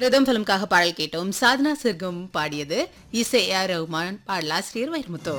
rhythm ஃபிலிம்காக பாடல் கேட்டோம் சாதனா சிர்கம் பாடியது இசை ஆர் ரஹ்மான் பாடலாசிரியர் வைரமுத்தோ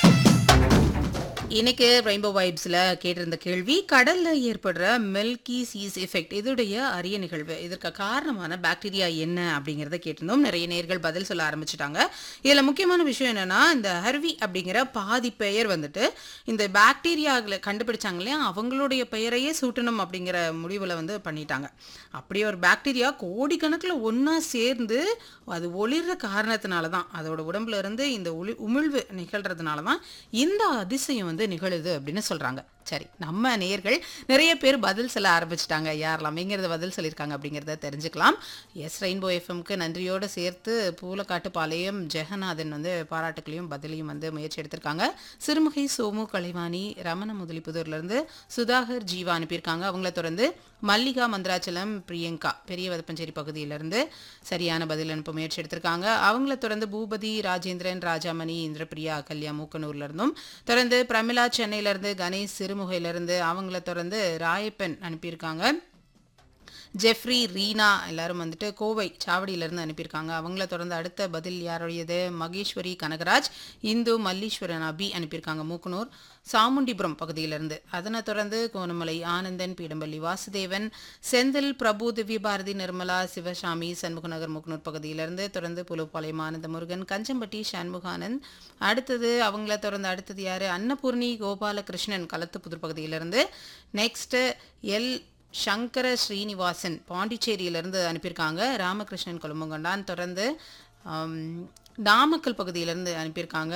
இன்னைக்கு ரெயின்போ வைப்ஸ்ல கேட்டிருந்த கேள்வி கடல்ல ஏற்படுற மில்கி சீஸ் எஃபெக்ட் இதோடைய அரிய நிகழ்வு இதற்கு காரணமான பாக்டீரியா என்ன அப்படிங்கறத கேட்டிருந்தோம் நிறைய நேர்கள் பதில் சொல்ல ஆரம்பிச்சிட்டாங்க இதுல முக்கியமான விஷயம் என்னன்னா இந்த ஹர்வி அப்படிங்கிற பாதி பெயர் வந்துட்டு இந்த பாக்டீரியாக்களை கண்டுபிடிச்சாங்க இல்லையா அவங்களுடைய பெயரையே சூட்டணும் அப்படிங்கிற முடிவுல வந்து பண்ணிட்டாங்க அப்படி ஒரு பாக்டீரியா கோடிக்கணக்கில் ஒண்ணா சேர்ந்து அது ஒளிர்ற காரணத்தினால தான் அதோட உடம்புல இருந்து இந்த ஒளி உமிழ்வு நிகழ்றதுனால தான் இந்த அதிசயம் வந்து நிகழுது அப்படின்னு சொல்றாங்க சரி நம்ம நேயர்கள் நிறைய பேர் பதில் சொல்ல ஆரம்பிச்சிட்டாங்க யாரெல்லாம் எங்கிறத பதில் சொல்லியிருக்காங்க அப்படிங்கிறத தெரிஞ்சுக்கலாம் எஸ் ரெயின்போ எஃப்எம்க்கு நன்றியோடு சேர்த்து பூலக்காட்டுப்பாளையம் ஜெகநாதன் வந்து பாராட்டுகளையும் பதிலையும் வந்து முயற்சி எடுத்திருக்காங்க சிறுமுகை சோமு கலைவாணி ரமண முதலிப்புதூர்லேருந்து சுதாகர் ஜீவா அனுப்பியிருக்காங்க அவங்கள தொடர்ந்து மல்லிகா மந்திராச்சலம் பிரியங்கா பெரிய வதப்பஞ்சேரி பகுதியிலிருந்து சரியான பதில் அனுப்ப முயற்சி எடுத்திருக்காங்க அவங்கள தொடர்ந்து பூபதி ராஜேந்திரன் ராஜாமணி இந்திரபிரியா கல்யா மூக்கனூர்ல இருந்தும் தொடர்ந்து பிரமிளா சென்னையில இருந்து கணேஷ் சிறுமுகையில இருந்து அவங்கள தொடர்ந்து ராயப்பன் அனுப்பியிருக்காங்க ஜெஃப்ரி ரீனா எல்லாரும் வந்துட்டு கோவை சாவடியிலேருந்து அனுப்பியிருக்காங்க அவங்கள தொடர்ந்து அடுத்த பதில் யாருடையது மகேஸ்வரி கனகராஜ் இந்து மல்லீஸ்வரன் அபி அனுப்பியிருக்காங்க மூக்கனூர் சாமுண்டிபுரம் பகுதியிலிருந்து அதனை தொடர்ந்து கோணமலை ஆனந்தன் பீடம்பள்ளி வாசுதேவன் செந்தில் பிரபு திவ்யபாரதி நிர்மலா சிவசாமி சண்முகநகர் மூக்கனூர் பகுதியிலிருந்து தொடர்ந்து புலுப்பாளையம் ஆனந்த முருகன் கஞ்சம்பட்டி சண்முகானந்த் அடுத்தது அவங்கள தொடர்ந்து அடுத்தது யாரு அன்னபூர்ணி கோபாலகிருஷ்ணன் களத்துப்புதூர் பகுதியிலிருந்து நெக்ஸ்ட் எல் சங்கர ஸ்ரீனிவாசன் பாண்டிச்சேரியிலிருந்து அனுப்பியிருக்காங்க ராமகிருஷ்ணன் கொழும்பங்கொண்டான் தொடர்ந்து ஆம், நாமக்கல் பகுதியிலேருந்து அனுப்பியிருக்காங்க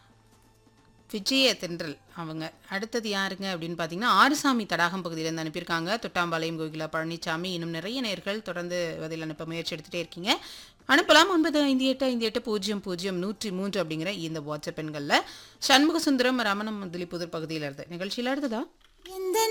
விஜய தென்றல் அவங்க அடுத்தது யாருங்க அப்படின்னு பார்த்தீங்கன்னா ஆறுசாமி தடாகம் பகுதியிலேருந்து அனுப்பியிருக்காங்க தொட்டாம்பாளையம் கோகிலா பழனிசாமி இன்னும் நிறைய நேர்கள் தொடர்ந்து பதில் அனுப்ப முயற்சி எடுத்துகிட்டே இருக்கீங்க அனுப்பலாம் ஒன்பது ஐந்து எட்டு ஐந்து எட்டு பூஜ்ஜியம் பூஜ்ஜியம் நூற்றி மூன்று அப்படிங்கிற இந்த வாட்ஸ்அப் எண்களில் சண்முக சுந்தரம் ரமணம் முதலிப்புதூர் பகுதியில் இருந்து நிகழ்ச்சியில் அடுத்ததா